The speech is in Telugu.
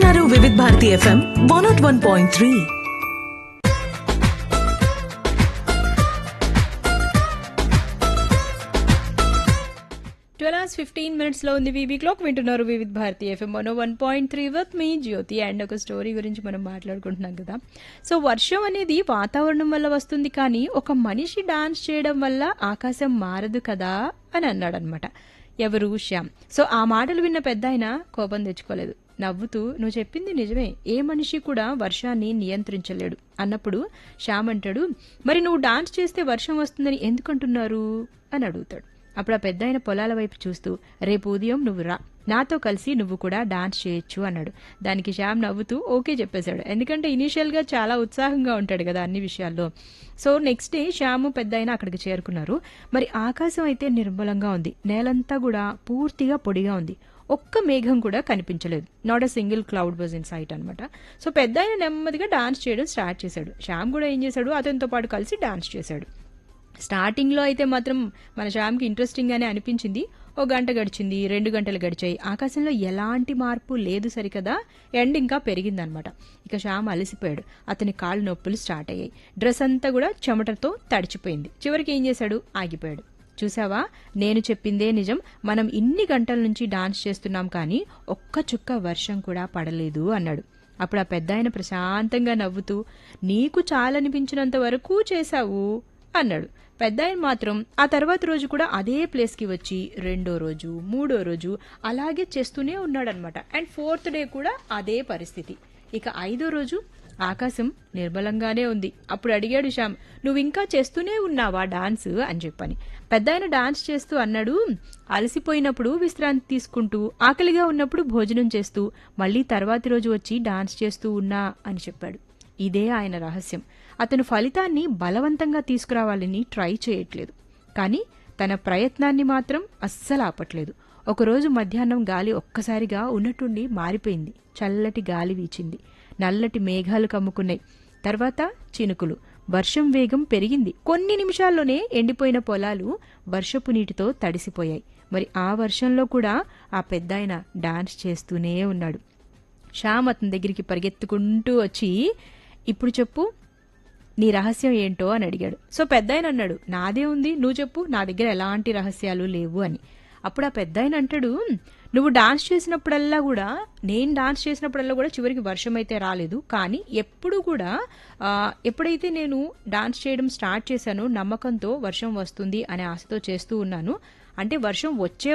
వింటున్నారు Vividh Bharati FM one nought one point three twelve hours fifty minutes లో ఉంది వీబీ క్లాక్ వింటున్నారు Vividh Bharati FM one one point three with me Jyothi and ఒక స్టోరీ గురించి మనం మాట్లాడుకుంటున్నాం కదా సో వర్షం అనేది వాతావరణం వల్ల వస్తుంది కానీ ఒక మనిషి డాన్స్ చేయడం వల్ల ఆకాశం మారదు కదా అని అన్నాడు అనమాట ఎవరు శ్యామ్ సో ఆ మాటలు విన్న పెద్ద ఆయన కోపం తెచ్చుకోలేదు నవ్వుతూ నువ్వు చెప్పింది నిజమే ఏ మనిషి కూడా వర్షాన్ని నియంత్రించలేడు అన్నప్పుడు శ్యామ్ అంటాడు మరి నువ్వు డాన్స్ చేస్తే వర్షం వస్తుందని ఎందుకంటున్నారు అని అడుగుతాడు అప్పుడు ఆ పెద్ద ఆయన పొలాల వైపు చూస్తూ రేపు ఉదయం నువ్వు రా నాతో కలిసి నువ్వు కూడా డాన్స్ చేయొచ్చు అన్నాడు దానికి శ్యామ్ నవ్వుతూ ఓకే చెప్పేశాడు ఎందుకంటే ఇనీషియల్గా చాలా ఉత్సాహంగా ఉంటాడు కదా అన్ని విషయాల్లో సో నెక్స్ట్ డే శ్యాము పెద్ద ఆయన అక్కడికి చేరుకున్నారు మరి ఆకాశం అయితే నిర్మలంగా ఉంది నేలంతా కూడా పూర్తిగా పొడిగా ఉంది ఒక్క మేఘం కూడా కనిపించలేదు not a single cloud was in sight అనమాట సో పెద్ద ఆయన నెమ్మదిగా డాన్స్ చేయడం స్టార్ట్ చేశాడు శ్యామ్ కూడా ఏం చేశాడు అతనితో పాటు కలిసి డాన్స్ చేశాడు స్టార్టింగ్లో అయితే మాత్రం మన శ్యామ్కి ఇంట్రెస్టింగ్గానే అనిపించింది ఓ గంట గడిచింది రెండు గంటలు గడిచాయి ఆకాశంలో ఎలాంటి మార్పు లేదు సరికదా ఎండ్ ఇంకా పెరిగిందనమాట ఇక శ్యామ్ అలసిపోయాడు అతని కాళ్ళు నొప్పులు స్టార్ట్ అయ్యాయి డ్రెస్ అంతా కూడా చెమటతో తడిచిపోయింది చివరికి ఏం చేశాడు ఆగిపోయాడు చూసావా నేను చెప్పిందే నిజం మనం ఇన్ని గంటల నుంచి డాన్స్ చేస్తున్నాం కానీ ఒక్క చుక్క వర్షం కూడా పడలేదు అన్నాడు అప్పుడు ఆ పెద్ద ఆయన ప్రశాంతంగా నవ్వుతూ నీకు చాలనిపించినంత వరకు చేశావు అన్నాడు పెద్ద ఆయన మాత్రం ఆ తర్వాత రోజు కూడా అదే ప్లేస్కి వచ్చి రెండో రోజు మూడో రోజు అలాగే చేస్తూనే ఉన్నాడనమాట అండ్ ఫోర్త్ డే కూడా అదే పరిస్థితి ఇక ఐదో రోజు ఆకాశం నిర్మలంగానే ఉంది అప్పుడు అడిగాడు శ్యామ్ నువ్వు ఇంకా చేస్తూనే ఉన్నావా డాన్స్ అని చెప్పని పెద్ద ఆయన డాన్స్ చేస్తూ అన్నాడు అలసిపోయినప్పుడు విశ్రాంతి తీసుకుంటూ ఆకలిగా ఉన్నప్పుడు భోజనం చేస్తూ మళ్ళీ తర్వాతి రోజు వచ్చి డాన్స్ చేస్తూ ఉన్నా అని చెప్పాడు ఇదే ఆయన రహస్యం అతను ఫలితాన్ని బలవంతంగా తీసుకురావాలని ట్రై చేయట్లేదు కానీ తన ప్రయత్నాన్ని మాత్రం అస్సలు ఆపట్లేదు ఒకరోజు మధ్యాహ్నం గాలి ఒక్కసారిగా ఉన్నట్టుండి మారిపోయింది చల్లటి గాలి వీచింది నల్లటి మేఘాలు కమ్ముకున్నాయి తర్వాత చినుకులు వర్షం వేగం పెరిగింది కొన్ని నిమిషాల్లోనే ఎండిపోయిన పొలాలు వర్షపు నీటితో తడిసిపోయాయి మరి ఆ వర్షంలో కూడా ఆ పెద్దాయన డాన్స్ చేస్తూనే ఉన్నాడు శ్యామ్ అతని దగ్గరికి పరిగెత్తుకుంటూ వచ్చి ఇప్పుడు చెప్పు నీ రహస్యం ఏంటో అని అడిగాడు సో పెద్ద ఆయన అన్నాడు నాదే ఉంది నువ్వు చెప్పు నా దగ్గర ఎలాంటి రహస్యాలు లేవు అని అప్పుడు ఆ పెద్ద ఆయన అంటాడు నువ్వు డాన్స్ చేసినప్పుడల్లా కూడా నేను డాన్స్ చేసినప్పుడల్లా కూడా చివరికి వర్షం అయితే రాలేదు కానీ ఎప్పుడు కూడా ఆ, ఎప్పుడైతే నేను డాన్స్ చేయడం స్టార్ట్ చేశానో నమ్మకంతో వర్షం వస్తుంది అనే ఆశతో చేస్తూ ఉన్నాను అంటే వర్షం వచ్చే